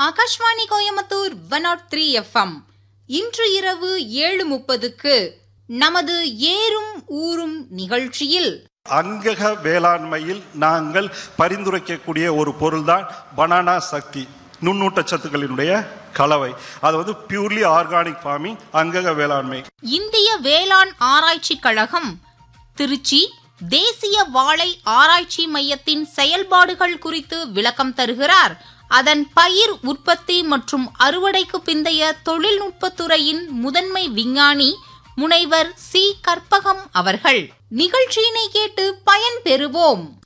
Akashvani Coimbatore one naught three FM இன்று இரவு ஏழு முப்பதுக்கு நமது ஏறும் ஊரும் நிகழ்ச்சியில் அங்கக வேளாண்மையில் நாங்கள் பரிந்துரைக்கக்கூடிய ஒரு பொருள்தான் பனானா சக்தி நுண்ணூட்டச்சத்துக்களினுடைய கலவை அது வந்து பியூர்லி ஆர்கானிக் ஃபார்மிங் அங்கக வேளாண்மை இந்திய வேளாண் ஆராய்ச்சி கழகம் திருச்சி தேசிய வாழை ஆராய்ச்சி மையத்தின் செயல்பாடுகள் குறித்து விளக்கம் தருகிறார் அதன் பயிர் உற்பத்தி மற்றும் அறுவடைக்கு பிந்தைய தொழில்நுட்பத்துறையின் முதன்மை விஞ்ஞானி முனைவர் சி கற்பகம் அவர்கள் நிகழ்ச்சியினை கேட்டு பயன்பெறுவோம்